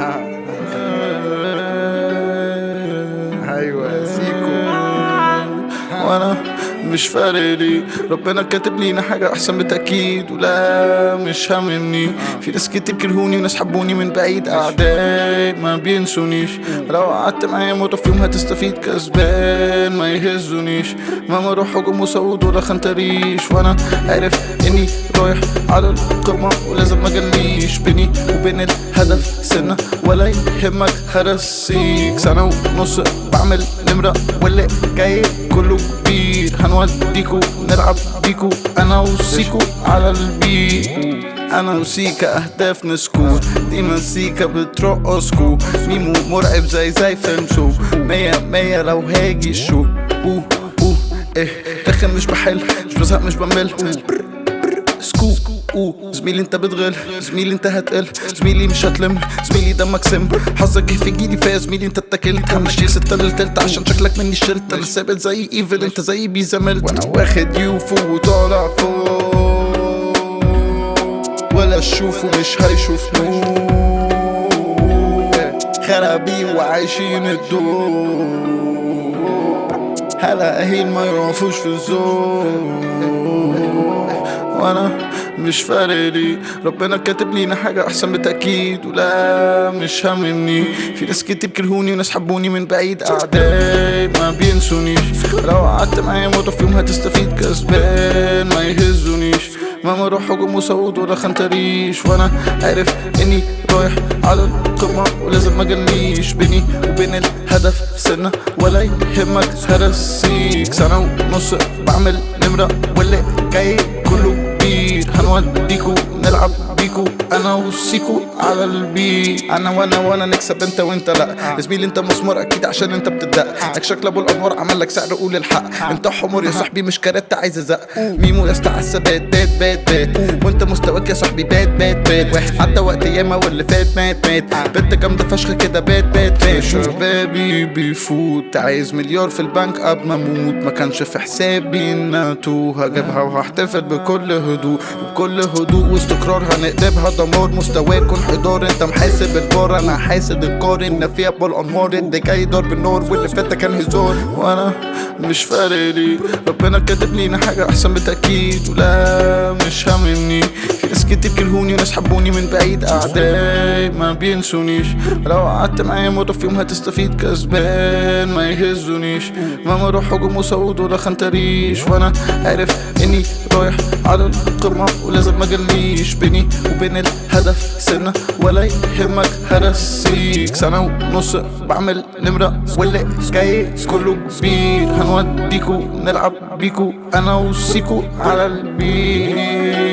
ايوه سيكو وانا مش فارق لي ربنا كاتب لينا حاجة أحسن بالتأكيد ولا مش هاممني في ناس كتير كرهوني وناس حبوني من بعيد أعداء ما بينسونيش لو قعدت معايا موتة في يوم هتستفيد كسبان ما يهزونيش مهما اروح هجوم وصعود ولا خنتريش وانا عارف اني رايح على القمة ولازم ما اجليش بيني وبين الهدف سنة ولا يهمك هرسيك سنة ونص بعمل نمرة واللي جاي كله كبير هنوديكو نلعب بيكو انا وسيكو على البيت انا وسيكا اهداف نسكور دي مزيكا بترقصكو ميمو مرعب زي زي فيلم شو مية مية لو هاجي شو اوه اوه ايه رخم مش بحل مش بزهق مش بمل سكوب اوه زميلي انت بتغل زميلي انت هتقل زميلي مش هتلم زميلي دمك سم حظك جه في جيلي فيا زميلي انت اتكلت همشي ستة للتلت عشان شكلك مني شلت انا ثابت زي ايفل انت زي بيزملت وانا واخد يوفو وطالع فوق ولا اشوفه مش هيشوفني خرابي وعايشين الدور هلا اهين ما يعرفوش في الزور وانا مش فارق لي ربنا كاتب لينا حاجة أحسن بالتأكيد ولا مش هاممني في ناس كتير كرهوني وناس حبوني من بعيد أعداء ما بينسونيش لو قعدت معايا موتة في يوم هتستفيد كسبان ما يهزونيش مهما اروح هجوم وصعود ولا خنتريش وانا عارف اني رايح على القمة ولازم ما اجليش بيني وبين الهدف سنة ولا يهمك هرسيك سنة ونص بعمل نمرة واللي جاي كله كبير هنوديكو نلعب بيكو انا وسيكو على البيت انا وانا وانا نكسب انت وانت لا زميلي انت مسمار اكيد عشان انت بتدق لك شكل ابو الانوار عمل لك سعر قول الحق انت حمار يا صاحبي مش كارت عايز ازق ميمو يا اسطى بات بات بات بات وانت مستواك يا صاحبي بات بات بات واحد عدى وقت ياما واللي فات مات مات بنت جامده فشخ كده بات بات بات شبابي بيفوت عايز مليار في البنك قبل ما اموت ما كانش في حسابي ان اتوه هجيبها وهحتفل بكل هدوء وبكل هدوء واستقرار هنقلبها دمار مستوى يكون حضار انت محاسب البار انا حاسد القارن فيها بالانوار اللي جاي ضرب النار واللي فات ده كان هزار وانا مش فارق لي ربنا كاتب لينا حاجة أحسن بالتأكيد ولا مش هاممني في ناس كتير كرهوني وناس حبوني من بعيد أعداء ما بينسونيش لو قعدت معايا موتة في يوم هتستفيد كسبان ما يهزونيش مهما اروح هجوم وصعود ولا خنتريش وانا عارف اني رايح على القمة ولازم ما اجليش بيني وبين الهدف سنة ولا يهمك هرسيك سنة ونص بعمل نمرة واللي جاي كله كبير هنوديكو نلعب بيكو انا وسيكو على البيت